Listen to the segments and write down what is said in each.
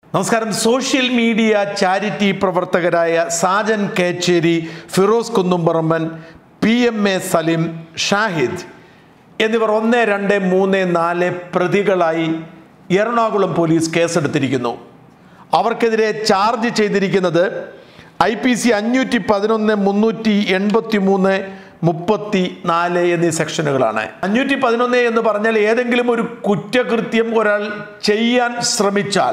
നമസ്കാരം social media charity പ്രവർത്തകരായ Sajan Kechery Firoz Kunnumparamban P M A Salim Shahid എന്നിവർ ഒന്ന് രണ്ട് മൂന്ന് നാല് പ്രതികളായി എറണാകുളം പോലീസ് കേസെടുത്തിരിക്കുന്നു അവർക്കെതിരെ ചാർജ് ചെയ്തിരിക്കുന്നത് ഐ പി സി അഞ്ഞൂറ്റി പതിനൊന്ന് മുന്നൂറ്റി എൺപത്തി മൂന്ന് മുപ്പത്തി നാല് എന്നീ സെക്ഷനുകളാണ് അഞ്ഞൂറ്റി പതിനൊന്ന് എന്ന് പറഞ്ഞാൽ ഏതെങ്കിലും ഒരു കുറ്റകൃത്യം ഒരാൾ ചെയ്യാൻ ശ്രമിച്ചാൽ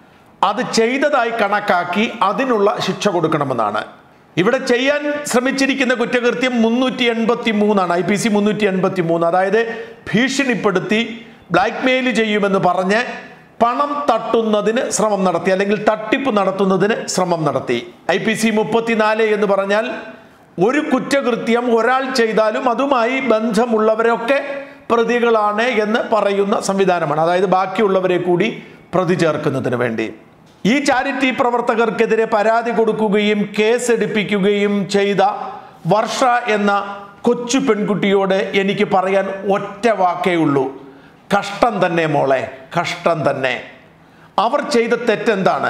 അത് ചെയ്തതായി കണക്കാക്കി അതിനുള്ള ശിക്ഷ കൊടുക്കണമെന്നാണ് ഇവിടെ ചെയ്യാൻ ശ്രമിച്ചിരിക്കുന്ന കുറ്റകൃത്യം മുന്നൂറ്റി എൺപത്തി മൂന്നാണ് ഐ പി സി മുന്നൂറ്റി എൺപത്തി മൂന്ന് അതായത് ഭീഷണിപ്പെടുത്തി ബ്ലാക്ക്മെയിൽ ചെയ്യുമെന്ന് പറഞ്ഞ് പണം തട്ടുന്നതിന് ശ്രമം നടത്തി അല്ലെങ്കിൽ തട്ടിപ്പ് നടത്തുന്നതിന് ശ്രമം നടത്തി ഐ പി സി മുപ്പത്തിനാല് എന്ന് പറഞ്ഞാൽ ഒരു കുറ്റകൃത്യം ഒരാൾ ചെയ്താലും അതുമായി ബന്ധമുള്ളവരൊക്കെ പ്രതികളാണ് എന്ന് പറയുന്ന സംവിധാനമാണ് അതായത് ബാക്കിയുള്ളവരെ കൂടി പ്രതി ചേർക്കുന്നതിന് വേണ്ടി ഈ ചാരിറ്റി പ്രവർത്തകർക്കെതിരെ പരാതി കൊടുക്കുകയും കേസെടുപ്പിക്കുകയും ചെയ്ത വർഷ എന്ന കൊച്ചു പെൺകുട്ടിയോട് എനിക്ക് പറയാൻ ഒറ്റ വാക്കേ ഉള്ളൂ കഷ്ടം തന്നെ മോളെ കഷ്ടം തന്നെ അവർ ചെയ്ത തെറ്റെന്താണ്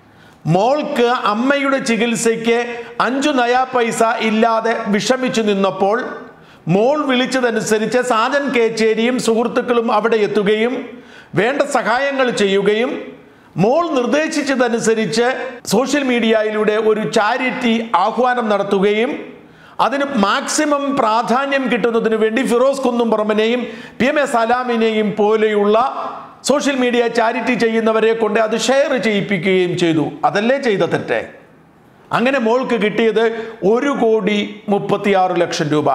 മോൾക്ക് അമ്മയുടെ ചികിത്സയ്ക്ക് അഞ്ചു നയാ പൈസ ഇല്ലാതെ വിഷമിച്ചു നിന്നപ്പോൾ മോൾ വിളിച്ചതനുസരിച്ച് സാജൻ കേച്ചേരിയും സുഹൃത്തുക്കളും അവിടെ എത്തുകയും വേണ്ട സഹായങ്ങൾ ചെയ്യുകയും മോൾ നിർദ്ദേശിച്ചതനുസരിച്ച് സോഷ്യൽ മീഡിയയിലൂടെ ഒരു ചാരിറ്റി ആഹ്വാനം നടത്തുകയും അതിന് മാക്സിമം പ്രാധാന്യം കിട്ടുന്നതിന് വേണ്ടി ഫിറോസ് കുന്നുംപുറമനെയും പി എം എ സലാമിനെയും പോലെയുള്ള സോഷ്യൽ മീഡിയ ചാരിറ്റി ചെയ്യുന്നവരെ കൊണ്ട് അത് ഷെയർ ചെയ്യിപ്പിക്കുകയും ചെയ്തു അതല്ലേ ചെയ്ത തെറ്റ് അങ്ങനെ മോൾക്ക് കിട്ടിയത് ഒരു കോടി മുപ്പത്തിയാറ് ലക്ഷം രൂപ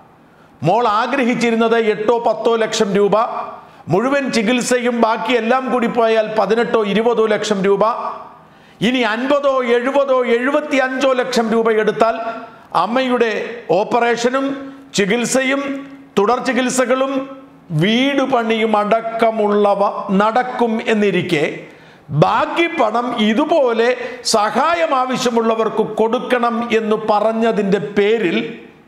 മോൾ ആഗ്രഹിച്ചിരുന്നത് എട്ടോ പത്തോ ലക്ഷം രൂപ മുഴുവൻ ചികിത്സയും ബാക്കി എല്ലാം കൂടി പോയാൽ പതിനെട്ടോ ഇരുപതോ ലക്ഷം രൂപ ഇനി അൻപതോ എഴുപതോ എഴുപത്തി അഞ്ചോ ലക്ഷം രൂപ എടുത്താൽ അമ്മയുടെ ഓപ്പറേഷനും ചികിത്സയും തുടർ ചികിത്സകളും വീട് പണിയും അടക്കമുള്ളവ നടക്കും എന്നിരിക്കെ ബാക്കി പണം ഇതുപോലെ സഹായം ആവശ്യമുള്ളവർക്ക് കൊടുക്കണം എന്ന് പറഞ്ഞതിൻ്റെ പേരിൽ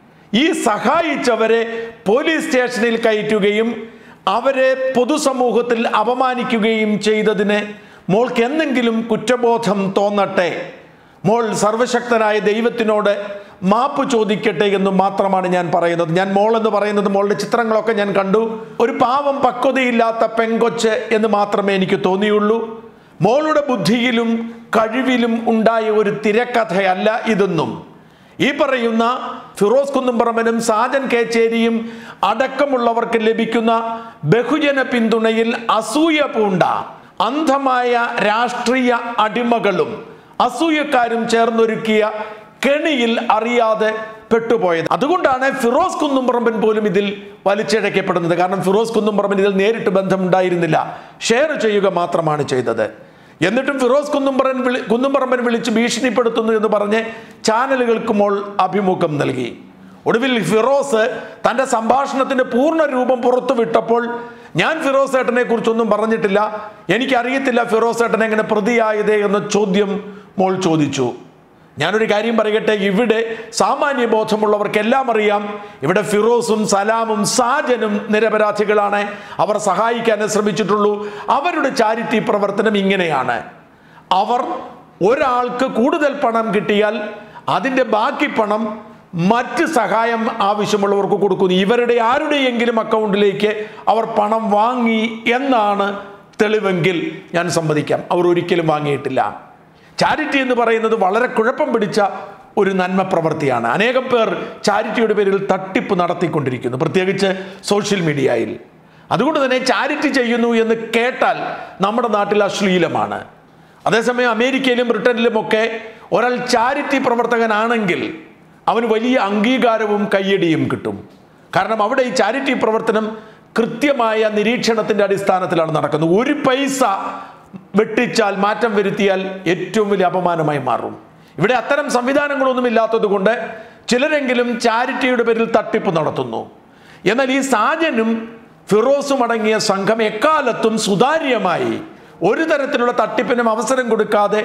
ഈ സഹായിച്ചവരെ പോലീസ് സ്റ്റേഷനിൽ കയറ്റുകയും അവരെ പൊതുസമൂഹത്തിൽ അപമാനിക്കുകയും ചെയ്തതിന് മോൾക്ക് എന്തെങ്കിലും കുറ്റബോധം തോന്നട്ടെ മോൾ സർവശക്തനായ ദൈവത്തിനോട് മാപ്പ് ചോദിക്കട്ടെ എന്ന് മാത്രമാണ് ഞാൻ പറയുന്നത് ഞാൻ മോൾ എന്ന് പറയുന്നത് മോളുടെ ചിത്രങ്ങളൊക്കെ ഞാൻ കണ്ടു ഒരു പാവം പക്വതയില്ലാത്ത പെങ്കൊച്ച് എന്ന് മാത്രമേ എനിക്ക് തോന്നിയുള്ളൂ മോളുടെ ബുദ്ധിയിലും കഴിവിലും ഉണ്ടായ ഒരു തിരക്കഥയല്ല ഇതൊന്നും ഈ പറയുന്ന ഫിറോസ് കുന്നുംപറമ്പനും സാജൻ കേച്ചേരിയും അടക്കമുള്ളവർക്ക് ലഭിക്കുന്ന ബഹുജന പിന്തുണയിൽ അസൂയ പൂണ്ട അന്ധമായ രാഷ്ട്രീയ അടിമകളും അസൂയക്കാരും ചേർന്നൊരുക്കിയ കെണിയിൽ അറിയാതെ പെട്ടുപോയത് അതുകൊണ്ടാണ് ഫിറോസ് കുന്നുംപറമ്പൻ പോലും ഇതിൽ വലിച്ചിഴക്കപ്പെടുന്നത് കാരണം ഫിറോസ് കുന്നുംപറമ്പൻ ഇതിൽ നേരിട്ട് ബന്ധമുണ്ടായിരുന്നില്ല ഷെയർ ചെയ്യുക മാത്രമാണ് ചെയ്തത് എന്നിട്ടും ഫിറോസ് കുന്നുംപറൻ വിളി കുന്നുംപറമ്പൻ വിളിച്ച് ഭീഷണിപ്പെടുത്തുന്നു എന്ന് പറഞ്ഞ് ചാനലുകൾക്ക് മോൾ അഭിമുഖം നൽകി ഒടുവിൽ ഫിറോസ് തൻ്റെ സംഭാഷണത്തിന്റെ പൂർണ്ണ രൂപം പുറത്തു വിട്ടപ്പോൾ ഞാൻ ഫിറോസ് ഏട്ടനെ കുറിച്ചൊന്നും പറഞ്ഞിട്ടില്ല എനിക്കറിയത്തില്ല ഫിറോസ് ഏട്ടൻ എങ്ങനെ പ്രതിയായത് എന്ന ചോദ്യം മോൾ ചോദിച്ചു ഞാനൊരു കാര്യം പറയട്ടെ ഇവിടെ സാമാന്യ ബോധമുള്ളവർക്കെല്ലാം അറിയാം ഇവിടെ ഫിറോസും സലാമും സാജനും നിരപരാധികളാണ് അവർ സഹായിക്കാനേ ശ്രമിച്ചിട്ടുള്ളൂ അവരുടെ ചാരിറ്റി പ്രവർത്തനം ഇങ്ങനെയാണ് അവർ ഒരാൾക്ക് കൂടുതൽ പണം കിട്ടിയാൽ അതിൻ്റെ ബാക്കി പണം മറ്റ് സഹായം ആവശ്യമുള്ളവർക്ക് കൊടുക്കുന്നു ഇവരുടെ ആരുടെയെങ്കിലും അക്കൗണ്ടിലേക്ക് അവർ പണം വാങ്ങി എന്നാണ് തെളിവെങ്കിൽ ഞാൻ സമ്മതിക്കാം അവർ ഒരിക്കലും വാങ്ങിയിട്ടില്ല ചാരിറ്റി എന്ന് പറയുന്നത് വളരെ കുഴപ്പം പിടിച്ച ഒരു നന്മ പ്രവൃത്തിയാണ് അനേകം പേർ ചാരിറ്റിയുടെ പേരിൽ തട്ടിപ്പ് നടത്തിക്കൊണ്ടിരിക്കുന്നു പ്രത്യേകിച്ച് സോഷ്യൽ മീഡിയയിൽ അതുകൊണ്ട് തന്നെ ചാരിറ്റി ചെയ്യുന്നു എന്ന് കേട്ടാൽ നമ്മുടെ നാട്ടിൽ അശ്ലീലമാണ് അതേസമയം അമേരിക്കയിലും ബ്രിട്ടനിലുമൊക്കെ ഒരാൾ ചാരിറ്റി പ്രവർത്തകനാണെങ്കിൽ അവന് വലിയ അംഗീകാരവും കയ്യടിയും കിട്ടും കാരണം അവിടെ ഈ ചാരിറ്റി പ്രവർത്തനം കൃത്യമായ നിരീക്ഷണത്തിന്റെ അടിസ്ഥാനത്തിലാണ് നടക്കുന്നത് ഒരു പൈസ വെട്ടിച്ചാൽ മാറ്റം വരുത്തിയാൽ ഏറ്റവും വലിയ അപമാനമായി മാറും ഇവിടെ അത്തരം സംവിധാനങ്ങളൊന്നും ഇല്ലാത്തത് കൊണ്ട് ചിലരെങ്കിലും ചാരിറ്റിയുടെ പേരിൽ തട്ടിപ്പ് നടത്തുന്നു എന്നാൽ ഈ സാജനും ഫിറോസും അടങ്ങിയ സംഘം എക്കാലത്തും സുതാര്യമായി ഒരു തരത്തിലുള്ള തട്ടിപ്പിനും അവസരം കൊടുക്കാതെ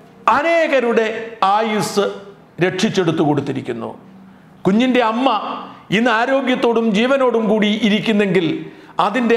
അനേകരുടെ ആയുസ് രക്ഷിച്ചെടുത്തു കൊടുത്തിരിക്കുന്നു കുഞ്ഞിൻ്റെ അമ്മ ഇന്ന് ആരോഗ്യത്തോടും ജീവനോടും കൂടി ഇരിക്കുന്നെങ്കിൽ അതിൻ്റെ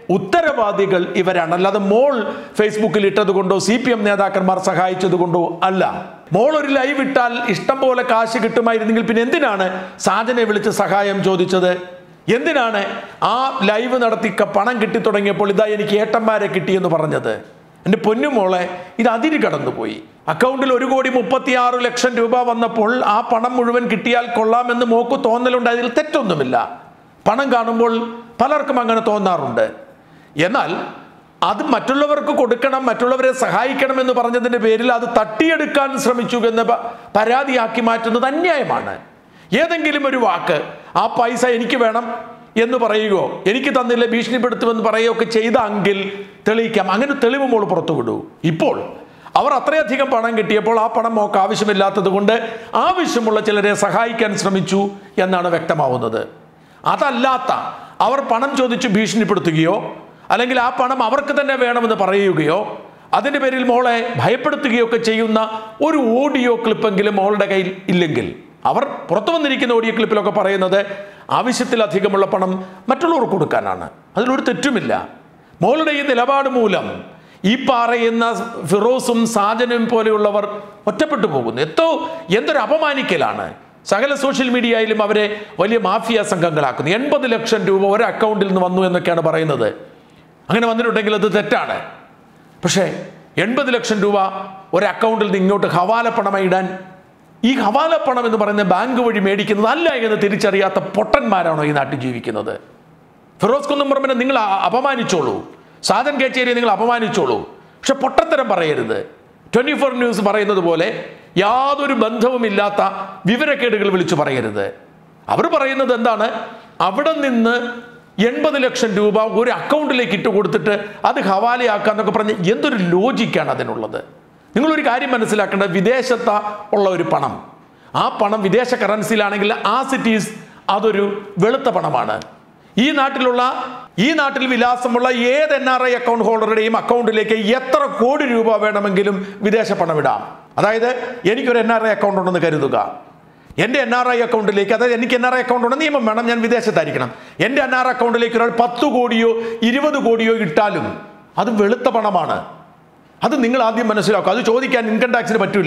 ഉത്തരവാദികൾ ഇവരാണ് അല്ലാതെ മോൾ ഫേസ്ബുക്കിൽ ഇട്ടത് കൊണ്ടോ സി പി എം നേതാക്കന്മാർ സഹായിച്ചത് കൊണ്ടോ അല്ല മോൾ ഒരു ലൈവ് ഇട്ടാൽ ഇഷ്ടം പോലെ കാശ് കിട്ടുമായിരുന്നെങ്കിൽ പിന്നെ എന്തിനാണ് സാജനെ വിളിച്ച് സഹായം ചോദിച്ചത് എന്തിനാണ് ആ ലൈവ് നടത്തി ക- പണം കിട്ടി തുടങ്ങിയപ്പോൾ ഇതാ എനിക്ക് ഏട്ടന്മാരെ കിട്ടിയെന്ന് പറഞ്ഞത് എൻ്റെ പൊന്നുമോളെ ഇത് അതിര് കടന്നുപോയി അക്കൗണ്ടിൽ ഒരു കോടി മുപ്പത്തിയാറ് ലക്ഷം രൂപ വന്നപ്പോൾ ആ പണം മുഴുവൻ കിട്ടിയാൽ കൊള്ളാമെന്ന് മോക്ക് തോന്നലുണ്ട് അതിൽ തെറ്റൊന്നുമില്ല പണം കാണുമ്പോൾ പലർക്കും അങ്ങനെ തോന്നാറുണ്ട് എന്നാൽ അത് മറ്റുള്ളവർക്ക് കൊടുക്കണം മറ്റുള്ളവരെ സഹായിക്കണം എന്ന് പറഞ്ഞതിൻ്റെ പേരിൽ അത് തട്ടിയെടുക്കാൻ ശ്രമിച്ചു എന്ന് പ- പരാതിയാക്കി മാറ്റുന്നത് അന്യായമാണ് ഏതെങ്കിലും ഒരു വാക്ക് ആ പൈസ എനിക്ക് വേണം എന്ന് പറയുകയോ എനിക്ക് തന്നില്ല ഭീഷണിപ്പെടുത്തുമെന്ന് പറയുകയൊക്കെ ചെയ്തെങ്കിൽ തെളിയിക്കാം അങ്ങനെ തെളിവ് മോൾ പുറത്തു വിടൂ ഇപ്പോൾ അവർ അത്രയധികം പണം കിട്ടിയപ്പോൾ ആ പണം മോക്ക് ആവശ്യമില്ലാത്തത് കൊണ്ട് ആവശ്യമുള്ള ചിലരെ സഹായിക്കാൻ ശ്രമിച്ചു എന്നാണ് വ്യക്തമാവുന്നത് അതല്ലാത്ത അവർ പണം ചോദിച്ച് ഭീഷണിപ്പെടുത്തുകയോ അല്ലെങ്കിൽ ആ പണം അവർക്ക് തന്നെ വേണമെന്ന് പറയുകയോ അതിൻ്റെ പേരിൽ മോളെ ഭയപ്പെടുത്തുകയോ ഒക്കെ ചെയ്യുന്ന ഒരു ഓഡിയോ ക്ലിപ്പെങ്കിലും മോളുടെ കയ്യിൽ ഇല്ലെങ്കിൽ അവർ പുറത്തു വന്നിരിക്കുന്ന ഓഡിയോ ക്ലിപ്പിലൊക്കെ പറയുന്നത് ആവശ്യത്തിലധികമുള്ള പണം മറ്റുള്ളവർക്ക് കൊടുക്കാനാണ് അതിലൊരു തെറ്റുമില്ല മോളുടെ ഈ നിലപാട് മൂലം ഈ പറയുന്ന ഫിറോസും സാജനും പോലെയുള്ളവർ ഒറ്റപ്പെട്ടു പോകുന്നു എത്തോ എന്തൊരു അപമാനിക്കലാണ് സകല സോഷ്യൽ മീഡിയയിലും അവരെ വലിയ മാഫിയ സംഘങ്ങളാക്കുന്നു എൺപത് ലക്ഷം രൂപ ഒരു അക്കൗണ്ടിൽ നിന്ന് വന്നു എന്നൊക്കെയാണ് പറയുന്നത് അങ്ങനെ വന്നിട്ടുണ്ടെങ്കിൽ അത് തെറ്റാണ് പക്ഷേ എൺപത് ലക്ഷം രൂപ ഒരു അക്കൗണ്ടിൽ നിന്ന് ഇങ്ങോട്ട് ഹവാല പണമായി ഇടാൻ ഈ ഹവാല പണം എന്ന് പറയുന്ന ബാങ്ക് വഴി മേടിക്കുന്നത് അല്ല എന്ന് തിരിച്ചറിയാത്ത പൊട്ടന്മാരാണോ ഈ നാട്ടിൽ ജീവിക്കുന്നത് ഫിറോസ് കുന്നംപുറമിനെ നിങ്ങൾ അ- അപമാനിച്ചോളൂ സാധൻ കേച്ചേരിയെ നിങ്ങൾ അപമാനിച്ചോളൂ പക്ഷെ പൊട്ടത്തരം പറയരുത് ട്വന്റി ഫോർ ന്യൂസ് പറയുന്നത് പോലെ യാതൊരു ബന്ധവുമില്ലാത്ത വിവരക്കേടുകൾ വിളിച്ചു പറയരുത് അവർ പറയുന്നത് എന്താണ് അവിടെ നിന്ന് എൺപത് ലക്ഷം രൂപ ഒരു അക്കൗണ്ടിലേക്ക് ഇട്ട് കൊടുത്തിട്ട് അത് ഹവാലയാക്കാന്നൊക്കെ പറഞ്ഞ് എന്തൊരു ലോജിക്കാണ് അതിനുള്ളത് നിങ്ങളൊരു കാര്യം മനസ്സിലാക്കേണ്ടത് വിദേശത്ത ഉള്ള ഒരു പണം ആ പണം വിദേശ കറൻസിയിലാണെങ്കിൽ ആ സിറ്റീസ് അതൊരു വെളുത്ത പണമാണ് ഈ നാട്ടിലുള്ള ഈ നാട്ടിൽ വിലാസമുള്ള ഏത് എൻ ആർ ഐ അക്കൗണ്ട് ഹോൾഡറുടെയും അക്കൗണ്ടിലേക്ക് എത്ര കോടി രൂപ വേണമെങ്കിലും വിദേശ പണം ഇടാം അതായത് എനിക്കൊരു എൻ ആർ ഐ അക്കൗണ്ട് ഉണ്ടെന്ന് കരുതുക എൻ്റെ എൻ ആർ ഐ അക്കൗണ്ടിലേക്ക് അതായത് എനിക്ക് എൻ ആർ ഐ അക്കൗണ്ട് ഉണ്ട് നിയമം വേണം ഞാൻ വിദേശത്തായിരിക്കണം എൻ്റെ എൻ ആർ അക്കൗണ്ടിലേക്ക് ഒരാൾ പത്ത് കോടിയോ ഇരുപത് കോടിയോ ഇട്ടാലും അത് വെളുത്ത പണമാണ് അത് നിങ്ങൾ ആദ്യം മനസ്സിലാക്കുക അത് ചോദിക്കാൻ ഇൻകം ടാക്സിന് പറ്റൂല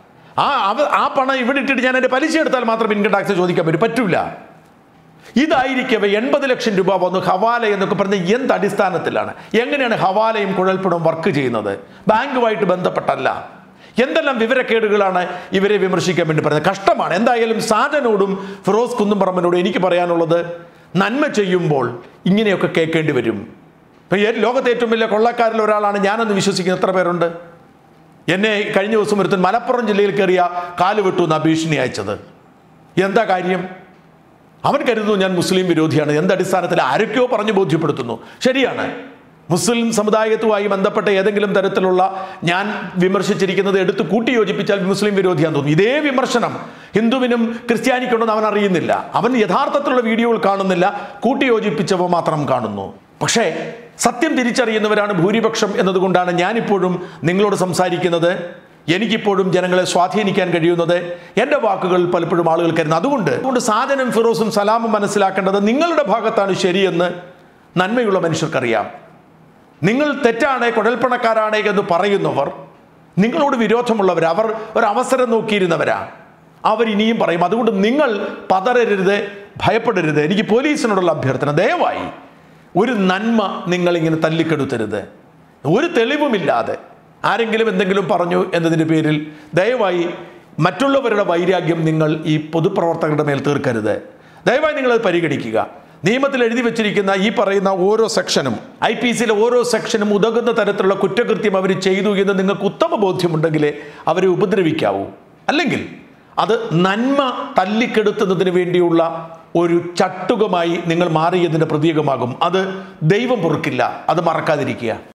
ആ അവ ആ പണം ഇവിടെ ഇട്ടിട്ട് ഞാൻ എൻ്റെ പലിശ എടുത്താൽ മാത്രം ഇൻകം ടാക്സ് ചോദിക്കാൻ പറ്റും പറ്റൂല ഇതായിരിക്കവേ എൺപത് ലക്ഷം രൂപ വന്നു ഹവാല എന്നൊക്കെ പറഞ്ഞ എന്ത് അടിസ്ഥാനത്തിലാണ് എങ്ങനെയാണ് ഹവാലയും കുഴൽപ്പണവും വർക്ക് ചെയ്യുന്നത് ബാങ്കുമായിട്ട് ബന്ധപ്പെട്ടല്ല എന്തെല്ലാം വിവരക്കേടുകളാണ് ഇവരെ വിമർശിക്കാൻ വേണ്ടി പറയുന്നത് കഷ്ടമാണ് എന്തായാലും സാജനോടും ഫിറോസ് കുന്നുംപറമ്പനോടും എനിക്ക് പറയാനുള്ളത് നന്മ ചെയ്യുമ്പോൾ ഇങ്ങനെയൊക്കെ കേൾക്കേണ്ടി വരും ഇപ്പം ഈ ലോകത്തെ ഏറ്റവും വലിയ കൊള്ളക്കാരിൽ ഒരാളാണ് ഞാനെന്ന് വിശ്വസിക്കുന്ന എത്ര പേരുണ്ട് എന്നെ കഴിഞ്ഞ ദിവസം ഒരുത്തൻ മലപ്പുറം ജില്ലയിൽ കയറിയ കാല് വെട്ടു എന്നാ ഭീഷണി അയച്ചത് എന്താ കാര്യം അവൻ കരുതുന്നു ഞാൻ മുസ്ലിം വിരോധിയാണ് എന്ത് അടിസ്ഥാനത്തിൽ ആരൊക്കെയോ പറഞ്ഞു ബോധ്യപ്പെടുത്തുന്നു ശരിയാണ് മുസ്ലിം സമുദായത്തുമായി ബന്ധപ്പെട്ട ഏതെങ്കിലും തരത്തിലുള്ള ഞാൻ വിമർശിച്ചിരിക്കുന്നത് എടുത്ത് കൂട്ടി യോജിപ്പിച്ചാൽ മുസ്ലിം വിരോധിയാന്ന് തോന്നുന്നു ഇതേ വിമർശനം ഹിന്ദുവിനും ക്രിസ്ത്യാനിക്കുണ്ടെന്ന് അവൻ അറിയുന്നില്ല അവൻ യഥാർത്ഥത്തിലുള്ള വീഡിയോകൾ കാണുന്നില്ല കൂട്ടി യോജിപ്പിച്ചവ മാത്രം കാണുന്നു പക്ഷേ സത്യം തിരിച്ചറിയുന്നവരാണ് ഭൂരിപക്ഷം എന്നതുകൊണ്ടാണ് ഞാനിപ്പോഴും നിങ്ങളോട് സംസാരിക്കുന്നത് എനിക്കിപ്പോഴും ജനങ്ങളെ സ്വാധീനിക്കാൻ കഴിയുന്നത് എൻ്റെ വാക്കുകൾ പലപ്പോഴും ആളുകൾ കരുതുന്നു അതുകൊണ്ട് അതുകൊണ്ട് സാധനം ഫിറോസും സലാമും മനസ്സിലാക്കേണ്ടത് നിങ്ങളുടെ ഭാഗത്താണ് ശരിയെന്ന് നന്മയുള്ള മനുഷ്യർക്കറിയാം നിങ്ങൾ തെറ്റാണ് കുഴൽപ്പണക്കാരാണ് എന്ന് പറയുന്നവർ നിങ്ങളോട് വിരോധമുള്ളവർ അവർ ഒരു അവസരം നോക്കിയിരുന്നവരാ അവർ ഇനിയും പറയും അതുകൊണ്ട് നിങ്ങൾ പതറരുത് ഭയപ്പെടരുത് എനിക്ക് പോലീസിനോടുള്ള അഭ്യർത്ഥന ദയവായി ഒരു നന്മ നിങ്ങൾ ഇങ്ങനെ തല്ലിക്കെടുത്തരുത് ഒരു തെളിവുമില്ലാതെ ആരെങ്കിലും എന്തെങ്കിലും പറഞ്ഞു എന്നതിൻ്റെ പേരിൽ ദയവായി മറ്റുള്ളവരുടെ വൈരാഗ്യം നിങ്ങൾ ഈ പൊതുപ്രവർത്തകരുടെ മേൽ തീർക്കരുത് ദയവായി നിങ്ങളത് പരിഗണിക്കുക നിയമത്തിൽ എഴുതി വെച്ചിരിക്കുന്ന ഈ പറയുന്ന ഓരോ സെക്ഷനും ഐ പി സിയിലെ ഓരോ സെക്ഷനും ഉതകുന്ന തരത്തിലുള്ള കുറ്റകൃത്യം അവർ ചെയ്തു എന്ന് നിങ്ങൾക്ക് ഉത്തമ ബോധ്യമുണ്ടെങ്കിലേ അവരെ ഉപദ്രവിക്കാവൂ അല്ലെങ്കിൽ അത് നന്മ തല്ലിക്കെടുത്തുന്നതിന് വേണ്ടിയുള്ള ഒരു ചട്ടുകമായി നിങ്ങൾ മാറിയതിൻ്റെ പ്രതീകമാകും അത് ദൈവം പൊറുക്കില്ല അത് മറക്കാതിരിക്കുക